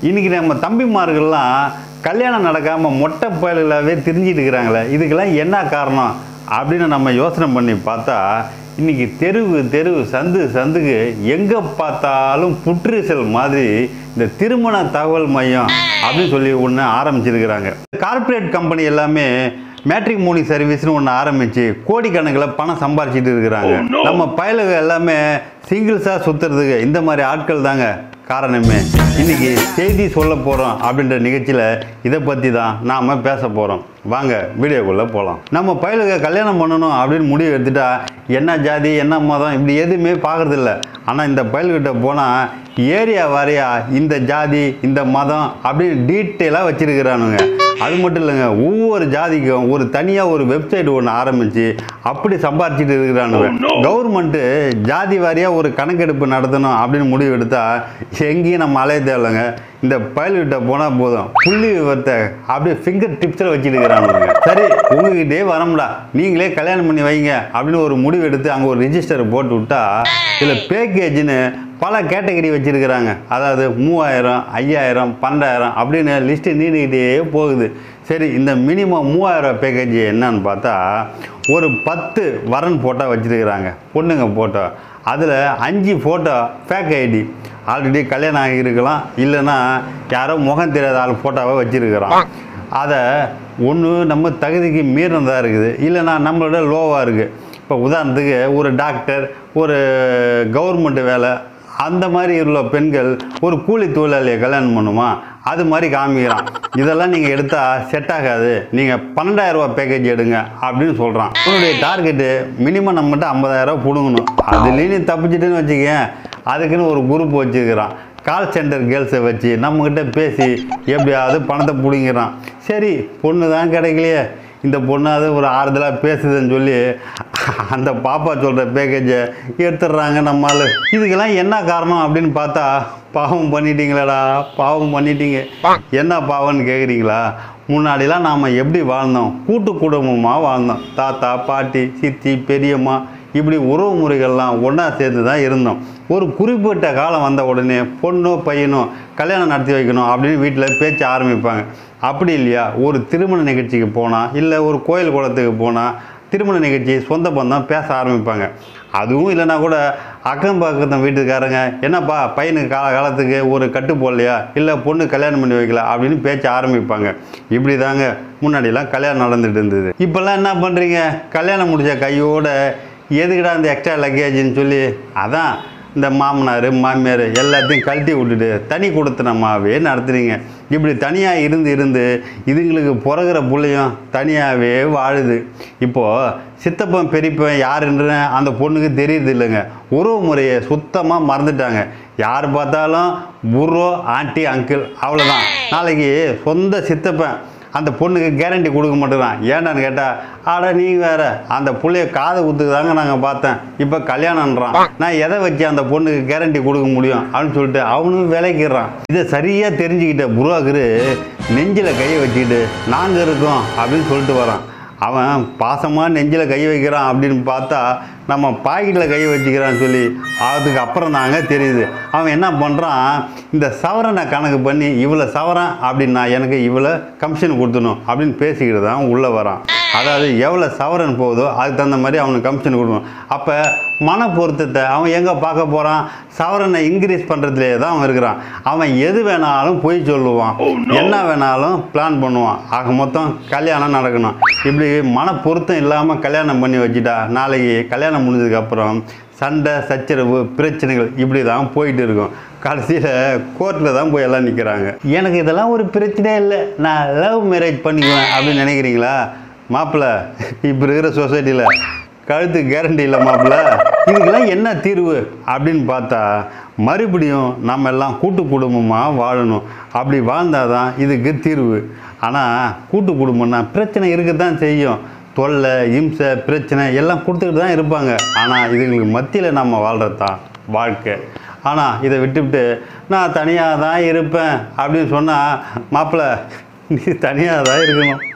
இன்னைக்கு நம்ம தம்பிமார்கள்லாம் கல்யாணம் நடக்காமல் மொட்டை பயலாகவே திரிஞ்சிட்டு இருக்கிறாங்களே இதுக்கெல்லாம் என்ன காரணம் அப்படின்னு நம்ம யோசனை பண்ணி பார்த்தா இன்னைக்கு தெருவு தெருவு சந்து சந்துக்கு எங்கே பார்த்தாலும் புற்றுசல் மாதிரி இந்த திருமண தகவல் மையம் அப்படின்னு சொல்லி ஒன்று ஆரம்பிச்சிருக்கிறாங்க கார்ப்பரேட் கம்பெனி எல்லாமே மேட்ரிக் மோனி சர்வீஸ்னு ஒன்று ஆரம்பிச்சு கோடிக்கணக்கில் பணம் சம்பாரிச்சிட்டு இருக்கிறாங்க நம்ம பயலுக எல்லாமே சிங்கிள்ஸாக சுற்றுறதுக்கு இந்த மாதிரி ஆட்கள் தாங்க காரணமே இன்னைக்கு செய்தி சொல்ல போகிறோம் அப்படின்ற நிகழ்ச்சியில் இதை பற்றி தான் நாம் பேச போகிறோம் வாங்க வீடியோக்குள்ளே போகலாம் நம்ம பயலுக கல்யாணம் பண்ணணும் அப்படின்னு முடிவு எடுத்துட்டா என்ன ஜாதி என்ன மதம் இப்படி எதுவுமே பார்க்கறதில்ல ஆனால் இந்த பயல்கிட்ட போனால் ஏரியா வாரியா இந்த ஜாதி இந்த மதம் அப்படின்னு டீட்டெயிலாக வச்சிருக்கிறானுங்க அது மட்டும் இல்லைங்க ஒவ்வொரு ஜாதிக்கும் ஒரு தனியாக ஒரு வெப்சைட் ஒன்று ஆரம்பித்து அப்படி சம்பாரிச்சிட்டு இருக்கிறானுங்க கவர்மெண்ட்டு ஜாதி வாரியாக ஒரு கணக்கெடுப்பு நடத்தணும் அப்படின்னு முடிவு எடுத்தால் எங்கேயும் நம்ம அலைய தேவையில்லைங்க இந்த பயல்கிட்ட போனால் போதும் புள்ளி விவரத்தை அப்படியே ஃபிங்கர் டிப்ஸில் வச்சுட்டு இருக்கிறானுங்க சரி உங்ககிட்டே வரமுடா நீங்களே கல்யாணம் பண்ணி வைங்க அப்படின்னு ஒரு முடிவு எடுத்து அங்கே ஒரு ரிஜிஸ்டர் போட்டு விட்டா இதில் பேக்கேஜ்னு பல கேட்டகரி வச்சுருக்கிறாங்க அதாவது மூவாயிரம் ஐயாயிரம் பன்னெண்டாயிரம் அப்படின்னு லிஸ்ட்டு நீண்டுக்கிட்டே போகுது சரி இந்த மினிமம் மூவாயிரம் பேக்கேஜ் என்னன்னு பார்த்தா ஒரு பத்து வரன் ஃபோட்டோ வச்சுருக்கிறாங்க பொண்ணுங்க ஃபோட்டோ அதில் அஞ்சு ஃபோட்டோ ஃபேக் ஐடி ஆல்ரெடி கல்யாணம் ஆகியிருக்கலாம் இல்லைன்னா யாரோ முகம் தெரியாத ஆள் ஃபோட்டோவை வச்சுருக்கிறான் அதை ஒன்று நம்ம தகுதிக்கு மீறினதாக இருக்குது இல்லைன்னா நம்மளோட லோவாக இருக்குது இப்போ உதாரணத்துக்கு ஒரு டாக்டர் ஒரு கவர்மெண்ட் வேலை அந்த மாதிரி உள்ள பெண்கள் ஒரு கூலி தொழிலாளியை கல்யாணம் பண்ணுமா அது மாதிரி காமிக்கிறான் இதெல்லாம் நீங்கள் எடுத்தால் செட் ஆகாது நீங்கள் பன்னெண்டாயிரம் ரூபாய் பேக்கேஜ் எடுங்க அப்படின்னு சொல்கிறான் உன்னுடைய டார்கெட்டு மினிமம் நம்மகிட்ட ஐம்பதாயிரம் பிடுங்கணும் அதுலேயும் நீ தப்பிச்சிட்டுன்னு வச்சுக்கேன் அதுக்குன்னு ஒரு குரூப் வச்சுருக்கிறான் கால் சென்டர் கேர்ள்ஸை வச்சு நம்மக்கிட்ட பேசி எப்படியாவது பணத்தை பிடிங்கிறான் சரி பொண்ணு தான் கிடைக்கலையே இந்த பொண்ணாவது ஒரு ஆறுதலாக பேசுதுன்னு சொல்லி அந்த பாப்பா சொல்கிற பேக்கேஜை எடுத்துடுறாங்க நம்மால் இதுக்கெல்லாம் என்ன காரணம் அப்படின்னு பார்த்தா பாவம் பண்ணிட்டீங்களேடா பாவம் பண்ணிட்டீங்க என்ன பாவம்னு கேட்குறீங்களா முன்னாடிலாம் நாம் எப்படி வாழ்ந்தோம் கூட்டு குடும்பமாக வாழ்ந்தோம் தாத்தா பாட்டி சித்தி பெரியம்மா இப்படி உறவு முறைகள்லாம் ஒன்றா சேர்ந்து தான் இருந்தோம் ஒரு குறிப்பிட்ட காலம் வந்த உடனே பொண்ணோ பையனோ கல்யாணம் நடத்தி வைக்கணும் அப்படின்னு வீட்டில் பேச்ச ஆரம்பிப்பாங்க அப்படி இல்லையா ஒரு திருமண நிகழ்ச்சிக்கு போனால் இல்லை ஒரு கோயில் குளத்துக்கு போனால் திருமண நிகழ்ச்சி சொந்த பந்தம் பேச ஆரம்பிப்பாங்க அதுவும் இல்லைன்னா கூட அக்கம் பக்கத்து வீட்டுக்காரங்க என்னப்பா பையனுக்கு கால காலத்துக்கு ஒரு கட்டு போடலையா இல்லை பொண்ணு கல்யாணம் பண்ணி வைக்கல அப்படின்னு பேச்ச ஆரம்பிப்பாங்க இப்படி தாங்க முன்னாடிலாம் கல்யாணம் நடந்துட்டு இருந்தது இப்போல்லாம் என்ன பண்ணுறீங்க கல்யாணம் முடிச்ச கையோட எதுக்குடா இந்த எக்ஸ்ட்ரா லக்கேஜ்னு சொல்லி அதான் இந்த மாமனார் மாமியார் எல்லாத்தையும் கழட்டி விட்டுட்டு தனி கொடுத்தனமாவே நடத்துறீங்க இப்படி தனியாக இருந்து இருந்து இதுங்களுக்கு பிறகுற பிள்ளையும் தனியாகவே வாழுது இப்போது சித்தப்பன் பெரியப்பன் யாருன்ற அந்த பொண்ணுக்கு தெரியுது இல்லைங்க உறவு முறையை சுத்தமாக மறந்துட்டாங்க யார் பார்த்தாலும் புரோ ஆண்டி அங்கிள் அவ்வளோதான் நாளைக்கு சொந்த சித்தப்பன் அந்த பொண்ணுக்கு கேரண்டி கொடுக்க மாட்டேங்கிறான் ஏன்டான்னு கேட்டால் ஆடா நீ வேற அந்த புள்ளைய காது குத்துதாங்க நாங்கள் பார்த்தேன் இப்போ கல்யாணம்ன்றான் நான் எதை வச்சு அந்த பொண்ணுக்கு கேரண்டி கொடுக்க முடியும் அப்படின்னு சொல்லிட்டு அவனும் விலைக்கிறான் இதை சரியாக தெரிஞ்சுக்கிட்ட புருவாக்கரு நெஞ்சில் கையை வச்சுக்கிட்டு நாங்கள் இருக்கோம் அப்படின்னு சொல்லிட்டு வரான் அவன் பாசமாக நெஞ்சில் கை வைக்கிறான் அப்படின்னு பார்த்தா நம்ம பாக்கெட்டில் கை வச்சுக்கிறான்னு சொல்லி அதுக்கு அப்புறம் தாங்க தெரியுது அவன் என்ன பண்ணுறான் இந்த சவரனை கணக்கு பண்ணி இவ்வளோ சவரன் அப்படின்னா எனக்கு இவ்வளோ கமிஷன் கொடுத்தணும் அப்படின்னு பேசிக்கிட்டு தான் உள்ளே வரான் அதாவது எவ்வளோ சவரன் போகுதோ அதுக்கு தகுந்த மாதிரி அவனுக்கு கமிஷன் கொடுக்கணும் அப்போ மன பொருத்தத்தை அவன் எங்கே பார்க்க போகிறான் சவரனை இன்க்ரீஸ் பண்ணுறதுலே தான் அவன் இருக்கிறான் அவன் எது வேணாலும் பொய் சொல்லுவான் என்ன வேணாலும் பிளான் பண்ணுவான் ஆக மொத்தம் கல்யாணம் நடக்கணும் இப்படி மன பொருத்தம் இல்லாமல் கல்யாணம் பண்ணி வச்சுட்டா நாளைக்கு கல்யாணம் முடிஞ்சதுக்கப்புறம் சண்டை சச்சரவு பிரச்சனைகள் இப்படி தான் போயிட்டு இருக்கும் கடைசியில் கோர்ட்டில் தான் போய் எல்லாம் நிற்கிறாங்க எனக்கு இதெல்லாம் ஒரு பிரச்சனையே இல்லை நான் லவ் மேரேஜ் பண்ணிக்குவேன் அப்படின்னு நினைக்கிறீங்களா மாப்பிள்ளை இப்போ இருக்கிற சொசைட்டியில் கழுத்து கேரண்டி இல்லை மாப்பிள்ள இதுக்கெல்லாம் என்ன தீர்வு அப்படின்னு பார்த்தா மறுபடியும் நம்ம எல்லாம் கூட்டு குடும்பமாக வாழணும் அப்படி வாழ்ந்தால் தான் இதுக்கு தீர்வு ஆனால் கூட்டு குடும்பம்னா பிரச்சனை இருக்க தான் செய்யும் தொல்லை இம்சை பிரச்சனை எல்லாம் கொடுத்துக்கிட்டு தான் இருப்பாங்க ஆனால் இதுங்களுக்கு மத்தியில் நம்ம வாழ்கிறது தான் வாழ்க்கை ஆனால் இதை விட்டுவிட்டு நான் தனியாக தான் இருப்பேன் அப்படின்னு சொன்னால் மாப்பிள்ளை நீ தனியாக தான் இருக்கணும்